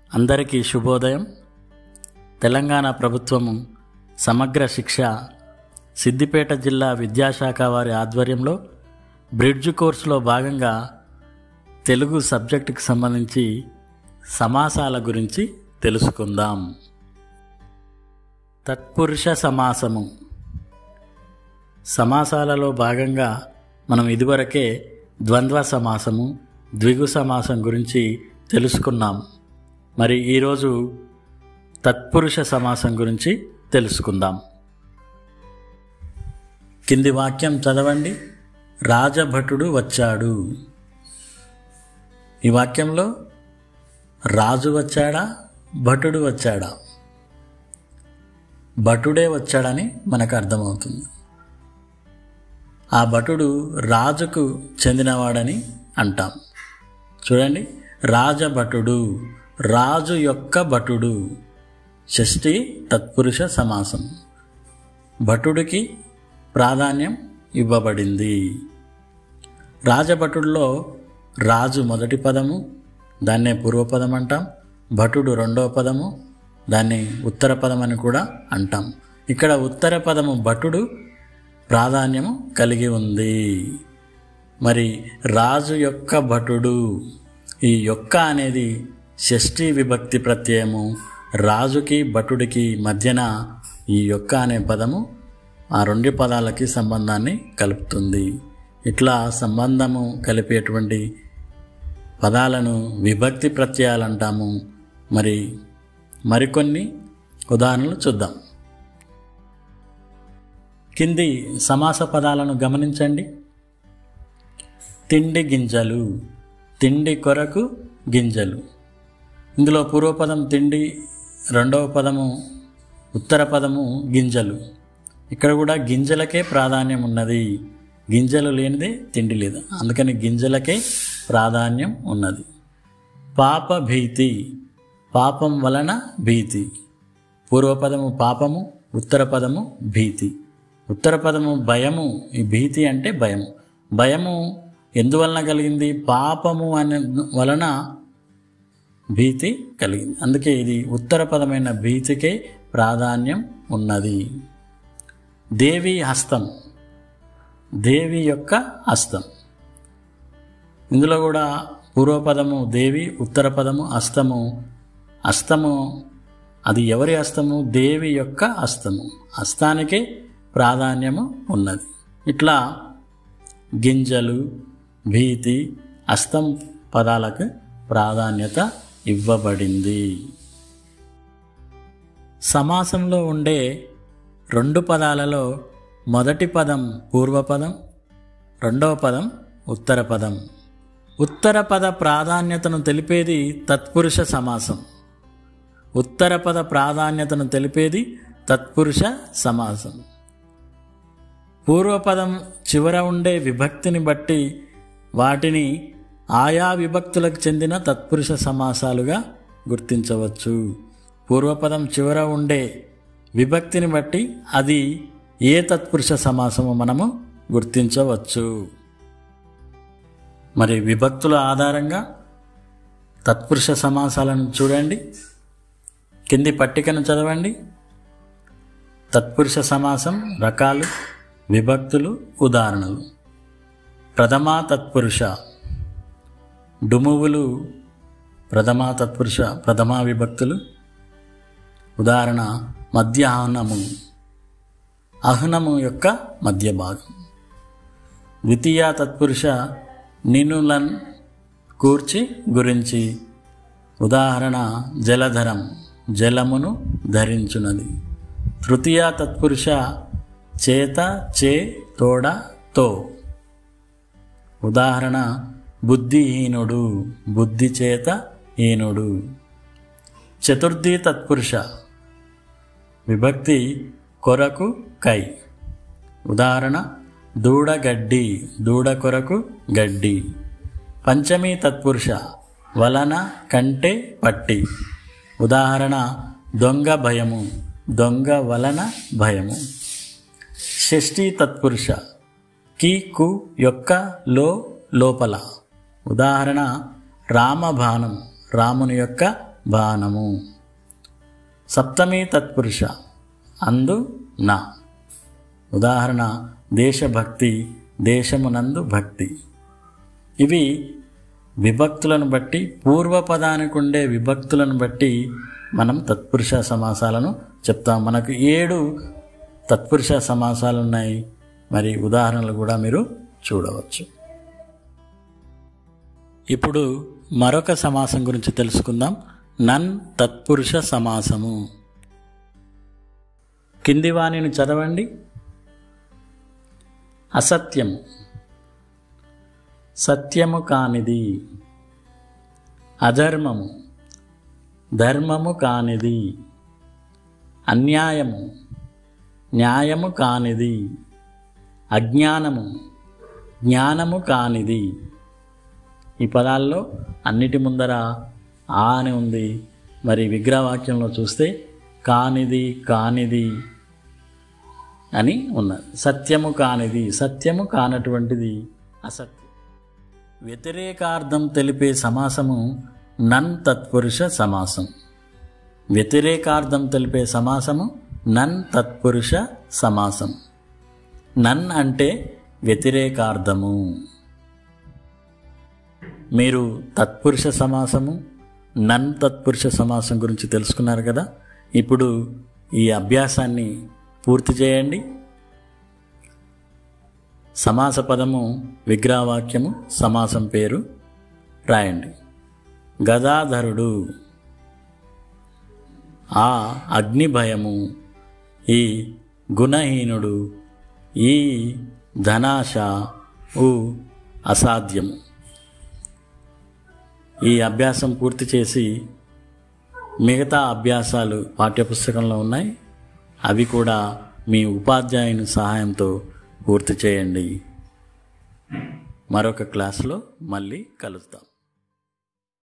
అందరికీ శుభోదయం తెలంగాణ ప్రభుత్వము సమగ్ర శిక్ష సిద్దిపేట జిల్లా విద్యాశాఖ వారి ఆధ్వర్యంలో బ్రిడ్జ్ కోర్సులో భాగంగా తెలుగు సబ్జెక్టుకి సంబంధించి సమాసాల గురించి తెలుసుకుందాం తత్పురుష సమాసము సమాసాలలో భాగంగా మనం ఇదివరకే ద్వంద్వ సమాసము ద్విగు సమాసం గురించి తెలుసుకున్నాం మరి ఈరోజు తత్పురుష సమాసం గురించి తెలుసుకుందాం కింది వాక్యం చదవండి రాజభటుడు వచ్చాడు ఈ వాక్యంలో రాజు వచ్చాడా భటుడు వచ్చాడా భటుడే వచ్చాడని మనకు అర్థమవుతుంది ఆ భటుడు రాజుకు చెందినవాడని అంటాం చూడండి రాజభటుడు రాజు యొక్క భటుడు షష్ఠి తత్పురుష సమాసం భటుడికి ప్రాధాన్యం ఇవ్వబడింది రాజభటుడిలో రాజు మొదటి పదము దాన్నే పూర్వపదం అంటాం భటుడు రెండవ పదము దాన్ని ఉత్తర పదం అని కూడా అంటాం ఇక్కడ ఉత్తర పదము భటుడు ప్రాధాన్యము కలిగి ఉంది మరి రాజు యొక్క భటుడు ఈ యొక్క అనేది షష్ఠీ విభక్తి ప్రత్యయము రాజుకి భటుడికి మధ్యన ఈ యొక్క అనే పదము ఆ రెండు పదాలకి సంబంధాన్ని కలుపుతుంది ఇట్లా సంబంధము కలిపేటువంటి పదాలను విభక్తి ప్రత్యయాలు అంటాము మరి మరికొన్ని ఉదాహరణలు చూద్దాం కింది సమాస పదాలను గమనించండి తిండి గింజలు తిండి కొరకు గింజలు ఇందులో పూర్వపదం తిండి రెండవ పదము ఉత్తర పదము గింజలు ఇక్కడ కూడా గింజలకే ప్రాధాన్యం ఉన్నది గింజలు లేనిదే తిండి లేదు అందుకని గింజలకే ప్రాధాన్యం ఉన్నది పాప భీతి పాపం వలన భీతి పూర్వపదము పాపము ఉత్తర పదము భీతి ఉత్తర పదము భయము ఈ భీతి అంటే భయము భయము ఎందువలన కలిగింది పాపము అనే వలన భీతి కలిగింది అందుకే ఇది ఉత్తర పదమైన భీతికే ప్రాధాన్యం ఉన్నది దేవి హస్తం దేవి యొక్క హస్తం ఇందులో కూడా పూర్వపదము దేవి ఉత్తర పదము హస్తము హస్తము అది ఎవరి హస్తము దేవి యొక్క హస్తము హస్తానికే ప్రాధాన్యము ఉన్నది ఇట్లా గింజలు భీతి హస్తం పదాలకు ప్రాధాన్యత ఇవ్వబడింది సమాసంలో ఉండే రెండు పదాలలో మొదటి పదం పూర్వపదం రెండవ పదం ఉత్తర పదం ఉత్తర పద ప్రాధాన్యతను తెలిపేది తత్పురుష సమాసం ఉత్తర పద ప్రాధాన్యతను తెలిపేది తత్పురుష సమాసం పూర్వపదం చివర ఉండే విభక్తిని బట్టి వాటిని ఆయా విభక్తులకు చెందిన తత్పురుష సమాసాలుగా గుర్తించవచ్చు పూర్వపదం చివర ఉండే విభక్తిని బట్టి అది ఏ తత్పురుష సమాసము మనము గుర్తించవచ్చు మరి విభక్తుల ఆధారంగా తత్పురుష సమాసాలను చూడండి కింది పట్టికను చదవండి తత్పురుష సమాసం రకాలు విభక్తులు ఉదాహరణలు ప్రథమా తత్పురుష డుమువులు ప్రథమా తత్పురుష ప్రథమా విభక్తులు ఉదాహరణ మధ్యాహ్నము అహ్నము యొక్క మధ్య భాగం ద్వితీయ తత్పురుష నినులన్ కూర్చి గురించి ఉదాహరణ జలధరం జలమును ధరించున్నది తృతీయ తత్పురుష చేత చే తోడ తో ఉదాహరణ బుద్ధిహీనుడు బుద్ధి చేత హీనుడు చతుర్థి తత్పురుష విభక్తి కొరకు కై ఉదాహరణ దూడగడ్డి దూడ కొరకు గడ్డి పంచమి తత్పురుష వలన కంటే పట్టి ఉదాహరణ దొంగ భయము దొంగ వలన భయము షష్ఠి తత్పురుష కి కు యొక్క లో లోపల ఉదాహరణ రామబాణం రాముని యొక్క బాణము సప్తమి తత్పురుష అందు నా ఉదాహరణ దేశభక్తి దేశమునందు భక్తి ఇవి విభక్తులను బట్టి పూర్వపదానికి ఉండే విభక్తులను బట్టి మనం తత్పురుష సమాసాలను చెప్తాం మనకు ఏడు తత్పురుష సమాసాలు ఉన్నాయి మరి ఉదాహరణలు కూడా మీరు చూడవచ్చు ఇప్పుడు మరొక సమాసం గురించి తెలుసుకుందాం నన్ తత్పురుష సమాసము కింది వాణిని చదవండి అసత్యం సత్యము కానిది అధర్మము ధర్మము కానిది అన్యాయము న్యాయము కానిది అజ్ఞానము జ్ఞానము కానిది ఈ పదాల్లో అన్నిటి ముందర ఆ అని ఉంది మరి విగ్రహవాక్యంలో చూస్తే కానిది కానిది అని ఉన్నది సత్యము కానిది సత్యము కానటువంటిది అసత్యం వ్యతిరేకార్థం తెలిపే సమాసము నన్ తత్పురుష సమాసం వ్యతిరేకార్థం తెలిపే సమాసము నన్ తత్పురుష సమాసం నన్ అంటే వ్యతిరేకార్థము మీరు తత్పురుష సమాసము నన్ తత్పురుష సమాసం గురించి తెలుసుకున్నారు కదా ఇప్పుడు ఈ అభ్యాసాన్ని పూర్తి చేయండి సమాస పదము విగ్రహవాక్యము సమాసం పేరు రాయండి గదాధరుడు ఆ అగ్నిభయము ఈ గుణహీనుడు ఈ ధనాశ ఊ అసాధ్యము ఈ అభ్యాసం పూర్తి చేసి మిగతా అభ్యాసాలు పాఠ్యపుస్తకంలో ఉన్నాయి అవి కూడా మీ ఉపాధ్యాయుని సహాయంతో పూర్తి చేయండి మరొక క్లాసులో మళ్ళీ కలుద్దాం